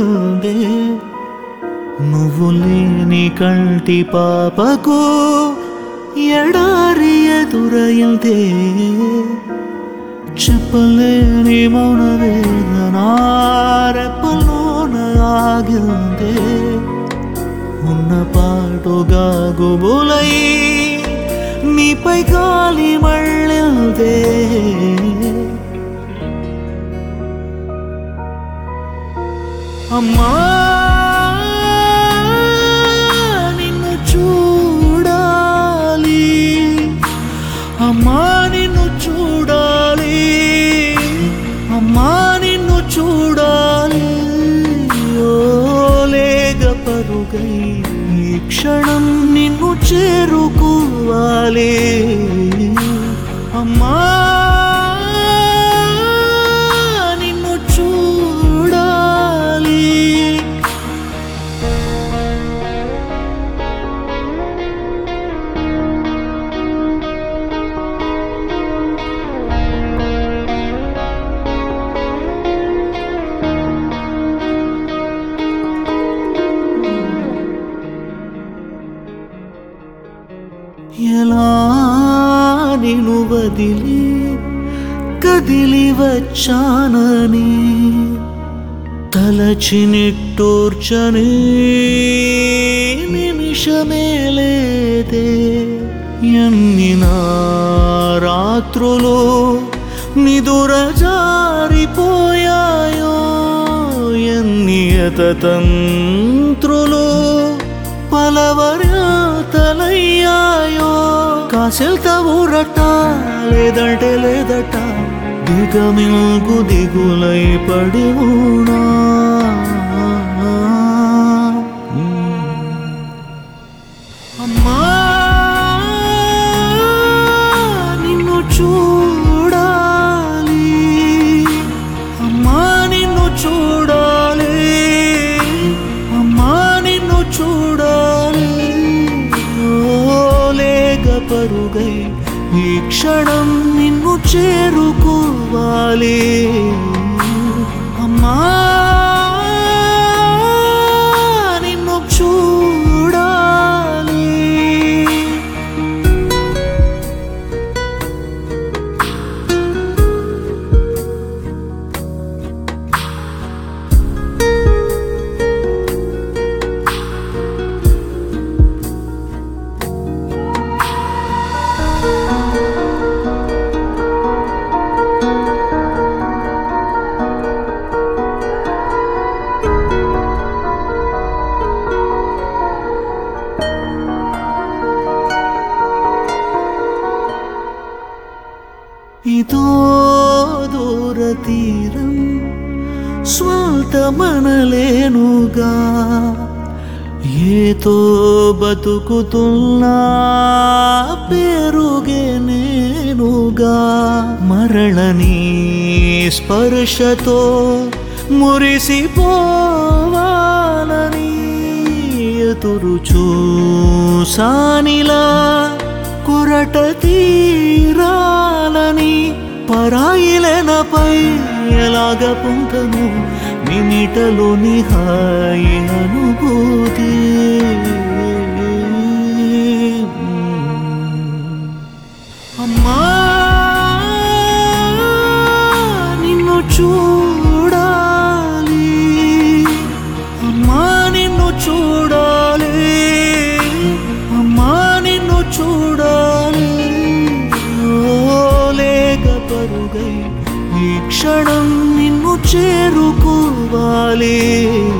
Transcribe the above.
ఆగిందే నువ్వు లేని కంటి పాపకు ఎడారి ఎదురయిందే చెప్పలేని మౌన వేదన రెప్పలోన ఆగిందే ఉన్న పాటుగా గుబులై నీపై గాలి మళ్ళిందే అమ్మా నిన్ను చూడాలి అమ్మా నిన్ను చూడాలి అమ్మా నిన్ను చూడాలి ఓ లేగ పరుగై ఈ క్షణం నిన్ను చేరుకోవాలి అమ్మా నిన్ను చూడాలి ఎలా నిన్ను వదిలి కదిలి వచ్చానని తలచి నిట్టూర్చని నిమిషమే లేదే ఎన్ని నా రాత్రులు నిదుర జారిపోయాయో ఎన్ని తంత్రులు పలవర్యాతలయ్యాయో కాసెల్త ఊరట లేదంటే లేదట దిగమిల్గు దిగులై పడి ఉన్నా అమ్మా నిన్ను చూడాలి అమ్మా నిన్ను చూడాలి అమ్మా నిన్ను చూడాలి ఓ లేగ పరుగై ఈ క్షణం నిన్ను చేరుకోవాలి అమ్మా నిన్ను చూడాలి ఇదో దూర తీరం స్వాతమనలేనుగా ఏతో బతుకుతున్నా పేరుగే నేనుగా మరళని స్పర్శతో మురిసిపోవాలని ఎదురు చూసానిలా కొరట తీరాలని పరాయిలెనపై ఎలాగ పొందను నిమిటలోని హాయి అనుభూతి అమ్మా నిన్ను చూడాలి అమ్మా నిన్ను చూడాలి అమ్మా నిన్ను చూడాలి ఓ లేక పరుగై ఈ క్షణం నిన్ను చేరుకోవాలి